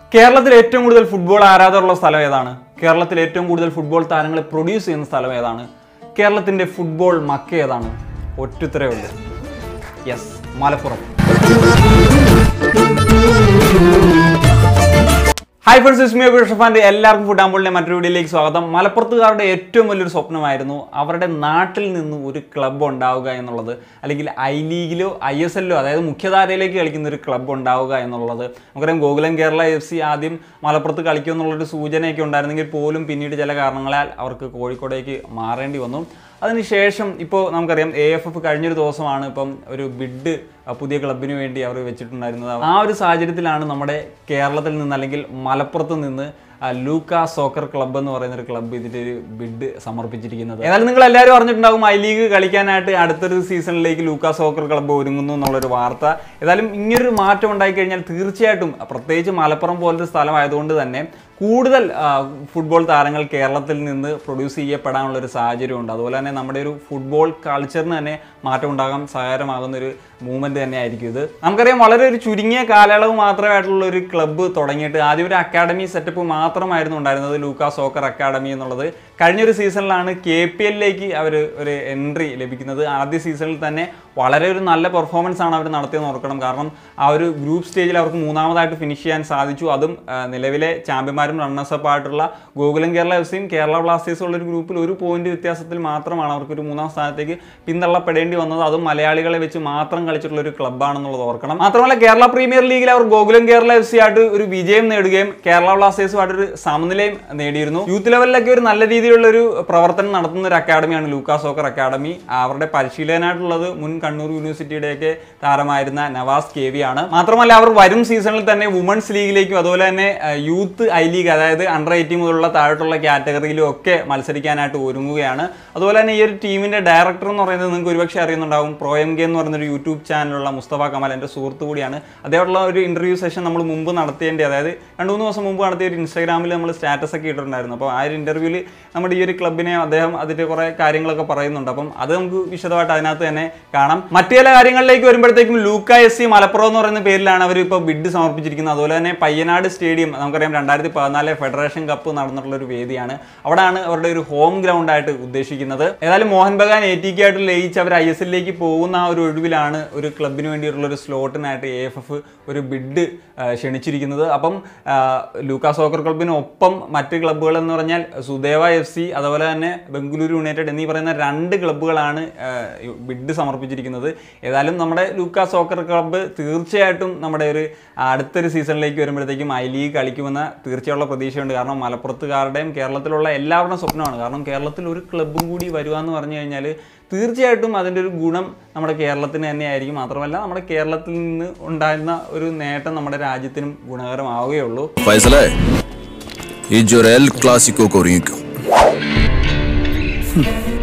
കേരളത്തിൽ ഏറ്റവും കൂടുതൽ ഫുട്ബോൾ ആരാധകരുള്ള സ്ഥലം ഏതാണ് കേരളത്തിൽ ഏറ്റവും കൂടുതൽ ഫുട്ബോൾ താരങ്ങളെ പ്രൊഡ്യൂസ് ചെയ്യുന്ന സ്ഥലം ഏതാണ് കേരളത്തിന്റെ ഫുട്ബോൾ മക്ക ഏതാണ് ഒറ്റുത്തരേ ഉള്ളൂ yes Malappuram hi friends Ismiya ഷഫാന്റെ എല്ലാവർക്കും ഫുഡ് ആമ്പുളിന്റെ മറ്റൊരു വീഡിയോയിലേക്ക് സ്വാഗതം മലപ്പുറത്തുകാരുടെ ഏറ്റവും വലിയൊരു സ്വപ്നമായിരുന്നു അവരുടെ നാട്ടിൽ നിന്ന് ഒരു ക്ലബ്ബ് ഉണ്ടാവുക എന്നുള്ളത് അല്ലെങ്കിൽ ഐ ലീഗിലോ ഐ എസ് എല്ലോ അതായത് മുഖ്യധാരയിലേക്ക് കളിക്കുന്ന ഒരു ക്ലബ്ബ് ഉണ്ടാവുക എന്നുള്ളത് നമുക്കറിയാം ഗോകുലം കേരള എഫ് സി ആദ്യം മലപ്പുറത്ത് കളിക്കും എന്നുള്ളൊരു സൂചനയൊക്കെ ഉണ്ടായിരുന്നെങ്കിൽ പോലും പിന്നീട് ചില കാരണങ്ങളാൽ അവർക്ക് കോഴിക്കോടേക്ക് മാറേണ്ടി വന്നു അതിനുശേഷം ഇപ്പോൾ നമുക്കറിയാം എ എഫ് എഫ് കഴിഞ്ഞൊരു ദിവസമാണ് ഇപ്പം ഒരു ബിഡ് പുതിയ ക്ലബിന് വേണ്ടി അവർ വെച്ചിട്ടുണ്ടായിരുന്നത് ആ ഒരു സാഹചര്യത്തിലാണ് നമ്മുടെ കേരളത്തിൽ നിന്ന് അല്ലെങ്കിൽ മലപ്പുറത്ത് നിന്ന് ആ, ലൂക്ക സോക്കർ ക്ലബ്ബ് എന്ന് പറയുന്ന ഒരു ക്ലബ്ബ് ഇതിൻ്റെ ഒരു ബിഡ് സമർപ്പിച്ചിരിക്കുന്നത് ഏതായാലും നിങ്ങൾ എല്ലാവരും അറിഞ്ഞിട്ടുണ്ടാകും ഐ ലീഗ് കളിക്കാനായിട്ട് അടുത്തൊരു സീസണിലേക്ക് ലൂക്ക സോക്കർ ക്ലബ്ബ് ഒരുങ്ങുന്നു എന്നുള്ളൊരു വാർത്ത ഏതായാലും ഇങ്ങനൊരു മാറ്റം ഉണ്ടായി കഴിഞ്ഞാൽ തീർച്ചയായിട്ടും പ്രത്യേകിച്ച് മലപ്പുറം പോലൊരു സ്ഥലമായതുകൊണ്ട് തന്നെ കൂടുതൽ ആ, ഫുട്ബോൾ താരങ്ങൾ കേരളത്തിൽ നിന്ന് പ്രൊഡ്യൂസ് ചെയ്യപ്പെടാനുള്ള ഒരു സാഹചര്യമുണ്ട് അതുപോലെ തന്നെ നമ്മുടെ ഒരു ഫുട്ബോൾ കൾച്ചറിന് തന്നെ മാറ്റം ഉണ്ടാകാൻ സഹായകരമാകുന്ന ഒരു മൂവ്മെന്റ് തന്നെ ആയിരിക്കും ഇത് നമുക്കറിയാം വളരെ ഒരു ചുരുങ്ങിയ കാലയളവ് മാത്രമായിട്ടുള്ള ഒരു ക്ലബ്ബ് തുടങ്ങിയിട്ട് ആദ്യം ഒരു അക്കാഡമി സെറ്റപ്പ് മാത്രമായിരുന്നു ഉണ്ടായിരുന്നത് ലൂക്കാ സോക്കർ അക്കാഡമി എന്നുള്ളത് കഴിഞ്ഞൊരു സീസണിലാണ് കെ പി എല്ലിലേക്ക് അവർ ഒരു എൻട്രി ലഭിക്കുന്നത് ആദ്യ സീസണിൽ തന്നെ വളരെ ഒരു നല്ല പെർഫോമൻസ് ആണ് അവർ നടത്തിയെന്ന് ഓർക്കണം കാരണം ആ ഒരു ഗ്രൂപ്പ് സ്റ്റേജിൽ അവർക്ക് മൂന്നാമതായിട്ട് ഫിനിഷ് ചെയ്യാൻ സാധിച്ചു അതും ആ, നിലവിലെ ചാമ്പ്യന്മാരും റണ്ണേഴ്സപ്പ് ആയിട്ടുള്ള ഗോകുലം കേരള എഫ് സിയും കേരള ബ്ലാസ്റ്റേഴ്സും ഉള്ള ഒരു ഗ്രൂപ്പിൽ ഒരു പോയിന്റ് വ്യത്യാസത്തിൽ മാത്രമാണ് അവർക്ക് ഒരു മൂന്നാം സ്ഥാനത്തേക്ക് പിന്തള്ളപ്പെടേണ്ടി വന്നത് അതും മലയാളികളെ വെച്ച് മാത്രം കളിച്ചിട്ടുള്ള ഒരു ക്ലബ്ബാണെന്നുള്ളത് ഓർക്കണം മാത്രമല്ല കേരള പ്രീമിയർ ലീഗിൽ അവർ ഗോകുലം കേരള എഫ് സി ആയിട്ട് ഒരു വിജയം നേടുകയും കേരള ബ്ലാസ്റ്റേഴ്സുമായിട്ട് ഒരു സമനിലയും നേടിയിരുന്നു യൂത്ത് ലെവലിലൊക്കെ ഒരു നല്ല രീതിയിലുള്ള ഒരു പ്രവർത്തനം നടത്തുന്ന ഒരു അക്കാഡമിയാണ് ലൂക്കാ സോക്കർ അക്കാഡമി അവരുടെ പരിശീലകനായിട്ടുള്ളത് മുൻ കണ്ണൂർ യൂണിവേഴ്സിറ്റിയുടെയൊക്കെ താരമായിരുന്ന നവാസ് കെ വി ആണ് മാത്രമല്ല അവർ വരും സീസണിൽ തന്നെ വുമൺസ് ലീഗിലേക്കും അതുപോലെ തന്നെ അഹ്, യൂത്ത് ഐ ലീഗ് അതായത് അണ്ടർ എയ്റ്റീൻ മുതലുള്ള താഴോട്ടുള്ള കാറ്റഗറിയിലും ഒക്കെ മത്സരിക്കാനായിട്ട് ഒരുങ്ങുകയാണ് അതുപോലെ തന്നെ ഈ ഒരു ടീമിന്റെ ഡയറക്ടർ എന്ന് പറയുന്നത് നിങ്ങൾക്ക് ഒരുപക്ഷെ അറിയുന്നുണ്ടാവും പ്രോ എം കെ എന്ന് പറയുന്ന ഒരു യൂട്യൂബ് ചാനലുള്ള മുസ്തഫ കമാൽ എൻ്റെ സുഹൃത്ത് കൂടിയാണ് അദ്ദേഹമുള്ള ഒരു ഇന്റർവ്യൂ സെഷൻ നമ്മൾ മുമ്പ് നടത്തേണ്ടി അതായത് രണ്ട് മൂന്ന് ദിവസം മുമ്പ് നടത്തിയ ഒരു ഇൻസ്റ്റാഗ്രാമിൽ നമ്മൾ സ്റ്റാറ്റസ് ഒക്കെ ഇട്ടിട്ടുണ്ടായിരുന്നു അപ്പോൾ ആ ഒരു ഇന്റർവ്യൂവിൽ നമ്മുടെ ഈ ഒരു ക്ലബിനെ അദ്ദേഹം അതിൻ്റെ കുറേ കാര്യങ്ങളൊക്കെ പറയുന്നുണ്ട് അപ്പം അത് നമുക്ക് വിശദമായിട്ട് അതിനകത്ത് തന്നെ കാണാം മറ്റു ചില കാര്യങ്ങളിലേക്ക് വരുമ്പോഴത്തേക്കും ലൂക്ക എസ് സി മലപ്പുറം എന്ന് പറയുന്ന പേരിലാണ് അവർ ഇപ്പോൾ ബിഡ് സമർപ്പിച്ചിരിക്കുന്നത് അതുപോലെ തന്നെ പയ്യനാട് സ്റ്റേഡിയം നമുക്കറിയാം രണ്ടായിരത്തി പതിനാല് ഫെഡറേഷൻ കപ്പ് നടന്നിട്ടുള്ള ഒരു വേദിയാണ് അവിടെയാണ് അവരുടെ ഒരു ഹോം ഗ്രൗണ്ട് ആയിട്ട് ഉദ്ദേശിക്കുന്നത് ഏതായാലും Mohun Bagan A T K ആയിട്ട് ലയിച്ച് അവർ ഐ എസ് എല്ലിലേക്ക് പോകുന്ന ആ ഒരു ഒഴിവിലാണ് ഒരു ക്ലബിന് വേണ്ടിയിട്ടുള്ള ഒരു സ്ലോട്ടിനായിട്ട് എ എഫ് എഫ് ഒരു ബിഡ് ക്ഷണിച്ചിരിക്കുന്നത് അപ്പം ആ, ലൂക്കാ സോക്കർ ക്ലബിനൊപ്പം മറ്റ് ക്ലബ്ബുകൾ എന്ന് പറഞ്ഞാൽ സുദേവ എഫ് സി അതുപോലെ തന്നെ ബംഗളൂരു യുണൈറ്റഡ് എന്നീ പറയുന്ന രണ്ട് ക്ലബ്ബുകളാണ് ആ, ബിഡ് സമർപ്പിച്ചിരിക്കുന്നത് ഏതായാലും നമ്മുടെ ലൂക്കാ സോക്കർ ക്ലബ്ബ് തീർച്ചയായിട്ടും നമ്മുടെ ഒരു അടുത്തൊരു സീസണിലേക്ക് വരുമ്പോഴത്തേക്കും ഐ ലീഗ് കളിക്കുമെന്ന തീർച്ചയുള്ള പ്രതീക്ഷയുണ്ട് കാരണം മലപ്പുറത്തുകാരുടെയും കേരളത്തിലുള്ള എല്ലാവരുടെയും സ്വപ്നമാണ് കാരണം കേരളത്തിൽ ഒരു ക്ലബ്ബും കൂടി വരിക എന്ന് പറഞ്ഞു കഴിഞ്ഞാൽ തീർച്ചയായിട്ടും അതിൻ്റെ ഒരു ഗുണം നമ്മുടെ കേരളത്തിന് തന്നെയായിരിക്കും മാത്രമല്ല നമ്മുടെ കേരളത്തിൽ നിന്ന് ഉണ്ടായിരുന്ന ഒരു നേട്ടം നമ്മുടെ രാജ്യത്തിനും ഗുണകരമാവുകയുള്ളൂ फैसला है ये जो रेल क्लासिको को रिंक